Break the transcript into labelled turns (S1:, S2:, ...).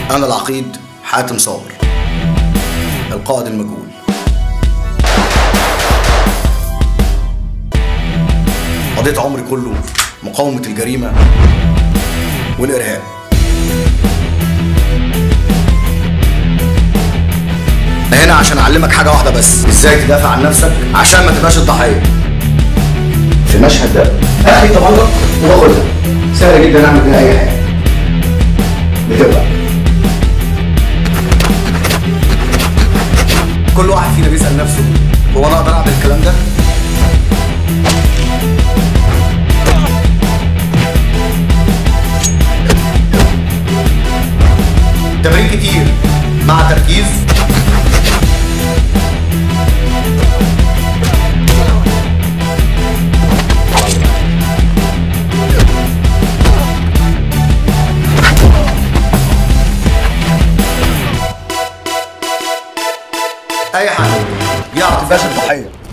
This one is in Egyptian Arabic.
S1: أنا العقيد حاتم صابر القائد المجهول قضيت عمري كله مقاومة الجريمة والإرهاب أنا هنا عشان أعلمك حاجة واحدة بس إزاي تدافع عن نفسك عشان ما تبقاش الضحية في المشهد ده أخلي طبنجة وباخدها سهل جدا أعمل بيها أي حاجة بتبقى كل واحد فينا بيسأل نفسه هو أنا أقدر أعمل الكلام ده؟ تمارين كتير مع تركيز اي حد يعرف يبقاش الضحيه